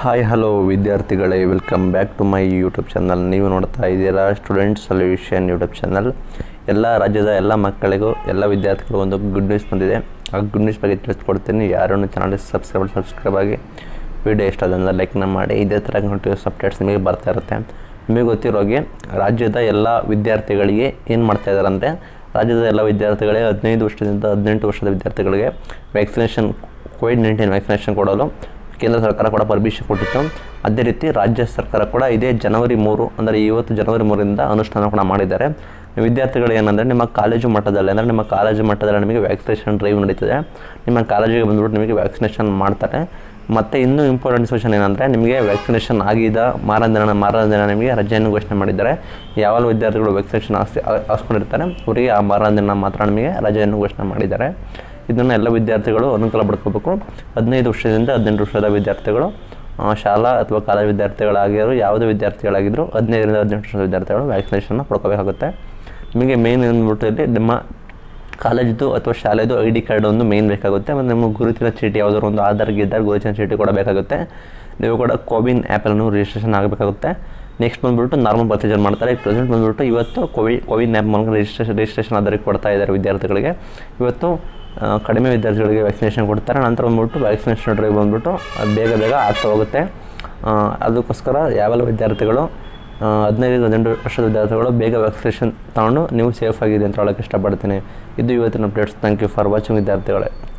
hi hello ವಿದ್ಯಾರ್ಥಿಗಳೇ welcome back to my YouTube channel ನೀವು ನೋಡ್ತಾ ಇದ್ದೀರಾ ಸ್ಟೂಡೆಂಟ್ ಸೊಲ್ಯೂಷನ್ ಯೂಟ್ಯೂಬ್ ಚಾನಲ್ ಎಲ್ಲ ರಾಜ್ಯದ ಎಲ್ಲ ಮಕ್ಕಳಿಗೂ ಎಲ್ಲ ವಿದ್ಯಾರ್ಥಿಗಳಿಗೂ ಒಂದು ಗುಡ್ ನ್ಯೂಸ್ ಬಂದಿದೆ ಆ ಗುಡ್ ನ್ಯೂಸ್ ಬಗ್ಗೆ ತಿಳಿಸ್ಕೊಡ್ತೀನಿ ಯಾರನ್ನು ಚಾನಲ್ ಸಬ್ಸ್ಕ್ರೈಬ್ ಸಬ್ಸ್ಕ್ರೈಬ್ ಆಗಿ ವಿಡಿಯೋ ಇಷ್ಟ ಆದ್ರೆ ಲೈಕ್ನ ಮಾಡಿ ಇದೇ ಥರ ಕಂಟಿನ್ಯೂಸ್ ಅಪ್ಡೇಟ್ಸ್ ನಿಮಗೆ ಬರ್ತಾ ಇರುತ್ತೆ ನಿಮಗೆ ಗೊತ್ತಿರೋ ಹಾಗೆ ರಾಜ್ಯದ ಎಲ್ಲ ವಿದ್ಯಾರ್ಥಿಗಳಿಗೆ ಏನು ಮಾಡ್ತಾ ಇದ್ದಾರೆ ಅಂದರೆ ರಾಜ್ಯದ ಎಲ್ಲ ವಿದ್ಯಾರ್ಥಿಗಳಿಗೆ ಹದಿನೈದು ವರ್ಷದಿಂದ ಹದಿನೆಂಟು ವರ್ಷದ ವಿದ್ಯಾರ್ಥಿಗಳಿಗೆ ವ್ಯಾಕ್ಸಿನೇಷನ್ ಕೋವಿಡ್ ನೈನ್ಟೀನ್ ವ್ಯಾಕ್ಸಿನೇಷನ್ ಕೊಡಲು ಕೇಂದ್ರ ಸರ್ಕಾರ ಕೂಡ ಪರ್ಮಿಷನ್ ಕೊಟ್ಟಿತ್ತು ಅದೇ ರೀತಿ ರಾಜ್ಯ ಸರ್ಕಾರ ಕೂಡ ಇದೇ ಜನವರಿ ಮೂರು ಅಂದರೆ ಇವತ್ತು ಜನವರಿ ಮೂರರಿಂದ ಅನುಷ್ಠಾನ ಕೂಡ ಮಾಡಿದ್ದಾರೆ ವಿದ್ಯಾರ್ಥಿಗಳು ಏನಂದರೆ ನಿಮ್ಮ ಕಾಲೇಜು ಮಟ್ಟದಲ್ಲಿ ಅಂದರೆ ನಿಮ್ಮ ಕಾಲೇಜು ಮಟ್ಟದಲ್ಲಿ ನಿಮಗೆ ವ್ಯಾಕ್ಸಿನೇಷನ್ ಡ್ರೈವ್ ನಡೀತದೆ ನಿಮ್ಮ ಕಾಲೇಜಿಗೆ ಬಂದ್ಬಿಟ್ಟು ನಿಮಗೆ ವ್ಯಾಕ್ಸಿನೇಷನ್ ಮಾಡ್ತಾರೆ ಮತ್ತು ಇನ್ನೂ ಇಂಪಾರ್ಟೆಂಟ್ ಸೂಚನೆ ಏನಂದರೆ ನಿಮಗೆ ವ್ಯಾಕ್ಸಿನೇಷನ್ ಆಗಿದ ಮಾರನೇ ದಿನ ಮಾರನೇ ದಿನ ನಿಮಗೆ ರಜೆಯನ್ನು ಘೋಷಣೆ ಮಾಡಿದ್ದಾರೆ ಯಾವ ವಿದ್ಯಾರ್ಥಿಗಳು ವ್ಯಾಕ್ಸಿನೇಷನ್ ಹಾಕ್ಸಿ ಹಾಕ್ಸ್ಕೊಂಡಿರ್ತಾರೆ ಅವರಿಗೆ ಆ ಮಾರನೇ ದಿನ ಮಾತ್ರ ನಿಮಗೆ ರಜೆಯನ್ನು ಘೋಷಣೆ ಮಾಡಿದ್ದಾರೆ ಇದನ್ನು ಎಲ್ಲ ವಿದ್ಯಾರ್ಥಿಗಳು ಅನುಕೂಲ ಪಡ್ಕೋಬೇಕು ಹದಿನೈದು ವರ್ಷದಿಂದ ಹದಿನೆಂಟು ವರ್ಷದ ವಿದ್ಯಾರ್ಥಿಗಳು ಆ, ಶಾಲಾ ಅಥವಾ ಕಾಲೇಜು ವಿದ್ಯಾರ್ಥಿಗಳಾಗಿರೋ ಯಾವುದೇ ವಿದ್ಯಾರ್ಥಿಗಳಾಗಿದ್ದರೂ ಹದಿನೈದರಿಂದ ಹದಿನೆಂಟು ವರ್ಷದ ವಿದ್ಯಾರ್ಥಿಗಳು ವ್ಯಾಕ್ಸಿನೇಷನ್ನ ಪಡ್ಕೋಬೇಕಾಗುತ್ತೆ ನಿಮಗೆ ಮೇನ್ ಏನ್ಬಿಟ್ಟು ಇಲ್ಲಿ ನಿಮ್ಮ ಕಾಲೇಜ್ದು ಅಥವಾ ಶಾಲೆದು ಐ ಡಿ ಕಾರ್ಡ್ ಒಂದು ಮೇನ್ ಬೇಕಾಗುತ್ತೆ ಮತ್ತು ನಿಮ್ಮ ಗುರುತಿನ ಚೀಟಿ ಯಾವುದಾದ್ರು ಒಂದು ಆಧಾರ್ ಗಿದ್ದಾರ್ ಗುರುತಿನ ಚೀಟಿ ಕೂಡ ಬೇಕಾಗುತ್ತೆ ನೀವು ಕೂಡ ಕೋವಿನ್ ಆ್ಯಪನ್ನು ರಿಜಿಸ್ಟ್ರೇಷನ್ ಆಗಬೇಕಾಗುತ್ತೆ ನೆಕ್ಸ್ಟ್ ಬಂದುಬಿಟ್ಟು ನಾರ್ಮಲ್ ಪ್ರೊಸೀಜರ್ ಮಾಡ್ತಾರೆ ಈಗ ಪ್ರೆಸೆಂಟ್ ಬಂದುಬಿಟ್ಟು ಇವತ್ತು ಕೋವಿ ಕೋವಿನ್ ಆ್ಯಪ್ ಮೂಲಕ ರಿಜಿಸ್ಟ್ರೇಷನ್ ರಿಜಿಸ್ಟ್ರೇಷನ್ ಆಧಾರಕ್ಕೆ ಕೊಡ್ತಾ ಇದ್ದಾರೆ ವಿದ್ಯಾರ್ಥಿಗಳಿಗೆ ಇವತ್ತು ಆ, ಕಡಿಮೆ ವಿದ್ಯಾರ್ಥಿಗಳಿಗೆ ವ್ಯಾಕ್ಸಿನೇಷನ್ ಕೊಡ್ತಾರೆ ನಂತರ ಬಂದ್ಬಿಟ್ಟು ವ್ಯಾಕ್ಸಿನೇಷನ್ ಡ್ರೈವ್ ಬಂದುಬಿಟ್ಟು ಬೇಗ ಬೇಗ ಆಗ್ತಾ ಹೋಗುತ್ತೆ ಆ, ಅದಕ್ಕೋಸ್ಕರ ಯಾವೆಲ್ಲ ವಿದ್ಯಾರ್ಥಿಗಳು ಆ, ಹದಿನೈದು ಹದಿನೆಂಟು ವರ್ಷದ ವಿದ್ಯಾರ್ಥಿಗಳು ಬೇಗ ವ್ಯಾಕ್ಸಿನೇಷನ್ ತಗೊಂಡು ನೀವು ಸೇಫ್ ಆಗಿದೆ ಅಂತ ಹೇಳೋಕ್ಕೆ ಇಷ್ಟಪಡ್ತೀನಿ ಇದು ಇವತ್ತಿನ updates thank you for watching ವಿದ್ಯಾರ್ಥಿಗಳೇ